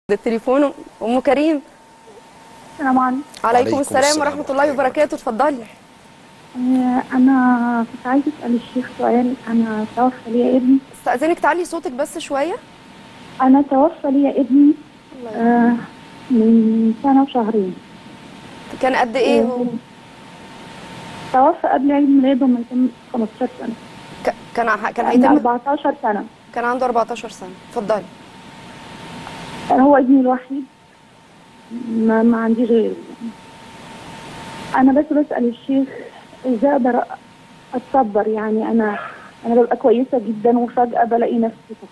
التليفون ام كريم السلام عليكم عليكم وعليكم السلام السلام ورحمه ورحمة الله الله وبركاته اتفضلي آه، انا كنت عايزه اسال الشيخ سؤال انا توفى لي ابني استاذنك تعلي صوتك بس شويه انا توفى لي ابني آه من سنه وشهرين كان قد ايه هو توفى قبل عيد ميلاده ما يتم 15 سنه ك- كان ع- كان عنده هيتم 14 سنه كان عنده 14 سنه اتفضلي هو ابني الوحيد ما, ما عنديش غيره انا بس بسال الشيخ ازاي اقدر اتصبر يعني انا انا ببقى كويسه جدا وفجاه بلاقي نفسي تحت.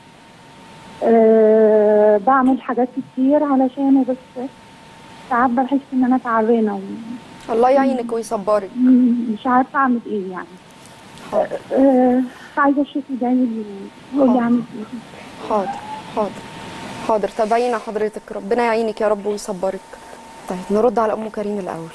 أه بعمل حاجات كتير علشانه بس ساعات بحس ان انا تعبانه الله يعينك ويصبرك ومش عارفه اعمل ايه يعني حاضر أه عايزه الشيخ يدعي لي ويقول لي اعمل ايه حاضر حاضر حاضر تابعينا حضرتك ربنا يعينك يا رب ويصبرك طيب نرد على ام كريم الاول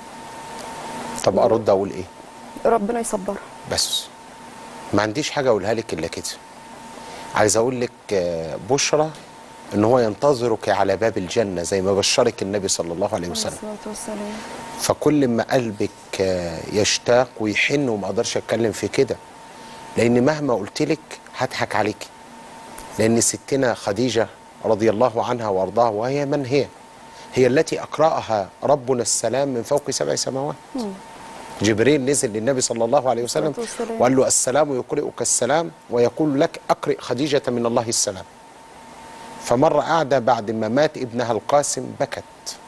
طب ارد اقول ايه ربنا يصبرها بس ما عنديش حاجه اقولها لك الا كده عايز اقول لك آه، بشرى ان هو ينتظرك على باب الجنه زي ما بشرك النبي صلى الله عليه وسلم الصلاه والسلام فكل ما قلبك آه، يشتاق ويحن وما اقدرش اتكلم في كده لان مهما قلت لك هضحك عليك لان ستنا خديجه رضي الله عنها وارضاها وهي من هي هي التي اقراها ربنا السلام من فوق سبع سماوات جبريل نزل للنبي صلى الله عليه وسلم الصلاة والسلام. وقال له السلام يقرئك السلام ويقول لك اقرئ خديجه من الله السلام فمره قاعده بعد ما مات ابنها القاسم بكت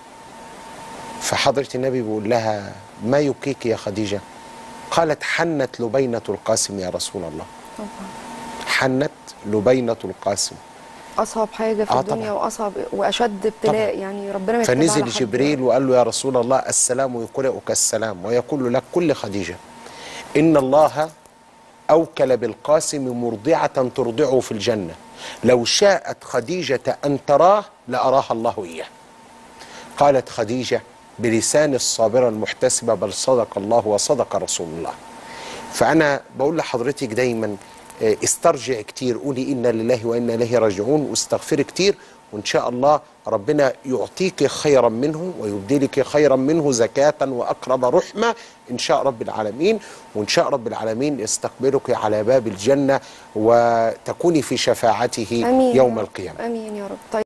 فحضرة النبي بيقول لها ما يبكيك يا خديجة قالت حنت لبينة القاسم يا رسول الله طبعا حنت لبينة القاسم اصعب حاجه في آه الدنيا طبعا. واصعب واشد ابتلاء طبعا. يعني ربنا ما يكتبها فنزل على حد. جبريل وقال له يا رسول الله السلام يقرئك السلام ويقول لك كل خديجة إن الله أوكل بالقاسم مرضعة ترضعه في الجنة لو شاءت خديجة أن تراه لأراها الله إياه قالت خديجة بلسان الصابرة المحتسبة بل صدق الله وصدق رسول الله فأنا بقول لحضرتك دايما آه، استرجع كتير قولي إنا لله وإنا إليه راجعون واستغفري كتير وإن شاء الله ربنا يعطيك خيرا منه ويبدلك خيرا منه زكاة وأقرب رحمة إن شاء رب العالمين وإن شاء رب العالمين يستقبلك على باب الجنة وتكوني في شفاعته امين يوم القيامة امين يا رب طيب